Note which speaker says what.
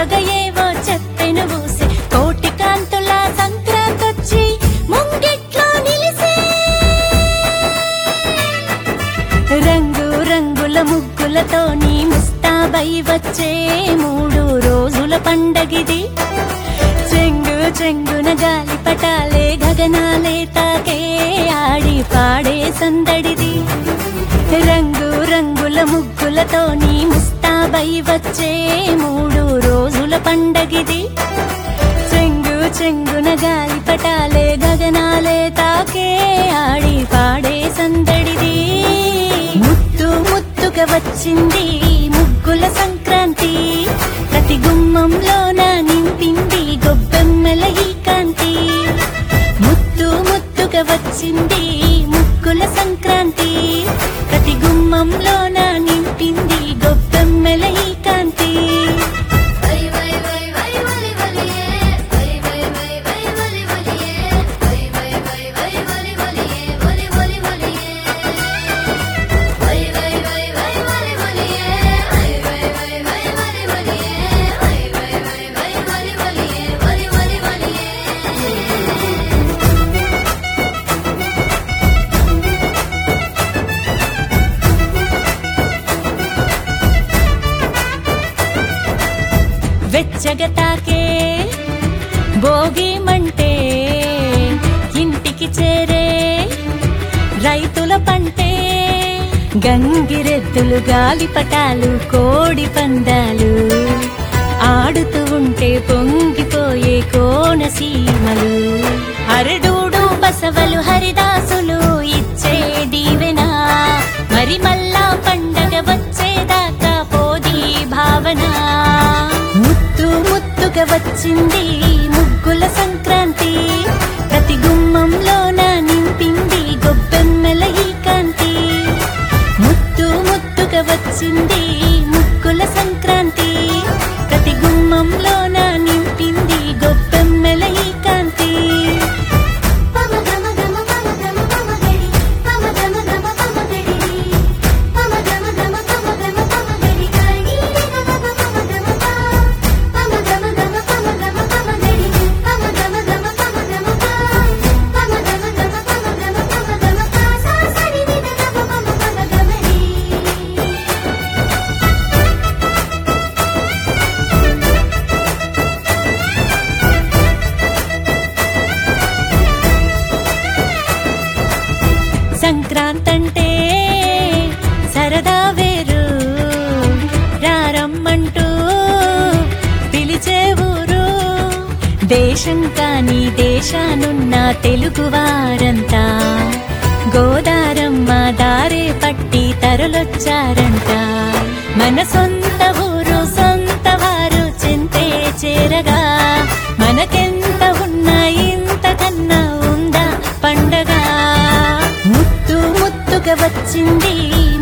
Speaker 1: చెప్పగ ఏవో చెప్పెను ఊసే కోటి కాంతుల సంక్రాంతొచ్చి ముంగిట్లో నిలిసే రంగు రంగుల ముగ్గులతోని ముస్తాబై వచ్చే మూడు రోజుల పండగిది చెంగు చెంగున గాలి పటాలే గగనాలే తాకే ఆడి పాడే సందడిది రంగు రంగుల ముగ్గులతోని ముస్తాబై వచ్చే మూడు రోజుల పండగిది చెంగు చెంగున గాలి పటాలే గగనాలే తాకే ఆడి పాడే సందడిది ముత్తు ముత్తుగా వచ్చింది ముగ్గుల సంక్రాంతి ప్రతి గుమ్మంలోన నింపింది గొబ్బెమ్మల ఈ కాంతి ముత్తు ముత్తుగా వచ్చింది ముగ్గుల సంక్రాంతి ప్రతి గుమ్మంలోన నింపింది గొబ్బెమ్మల ఈ కాంతి
Speaker 2: వై వై వై వై వలి వలియే వై వై వై వై వలి వలియే వై వై వై వై వలి వలియే వలి వలి వలియే వై వై వై వై వలి వలియే వై వై వై వై వలి వలియే వై వై వై వై వలి వలియే వలి వలి వలియే
Speaker 1: వెచ్చగా తాకే భోగి మంటే ఇంటికి చేరే రైతుల పంటే గంగిరెద్దులు గాలిపటాలు కోడి పందాలు ఆడుతూ ఉంటే పొంగిపోయే కోనసీమలు అరడూడు బసవలు హరిదాసులు ఇచ్చే దీవెనా మరి మళ్ళా పండగ వచ్చేదాకా పోది భావన ముత్తు ముత్తుగా వచ్చింది ముగ్గుల సంక్రాంతి ప్రతి గుమ్మంలోన నింపింది గొబ్బెమ్మల ఈ కాంతి ముత్తు ముత్తుగా వచ్చింది ముగ్గుల సంక్రాంతి ప్రతి గుమ్మంలోన నింపింది గొబ్బెమ్మల ఈ కాంతి
Speaker 2: పమ గమ గమ పమ గమ పమ గడి పమ గమ గమ పమ గడి పమ గమ గమ పమ గమ పమ గడి గడి గమ పమ గమ పమ గమ గమ పమ గమ పమ గడి పమ గమ గమ పమ గమ పమ గమ గమ పమ గమ పమ గమ సా సరి నిద గమ పమ పమ గమరి
Speaker 1: సంక్రాంతంటే సరదా వేరు రారమ్మంటూ పిలిచే ఊరు దేశం కాని దేశానున్న తెలుగు వారంతా గోదారమ్మ దారే పట్టి తరలొచ్చారంట మన సొంత ఊరు సొంత వారు చింతే చేరగా మనకెంత ఉన్నా ఇంతకన్నా ఉందా పండగ ముత్తు ముత్తుగా వచ్చింది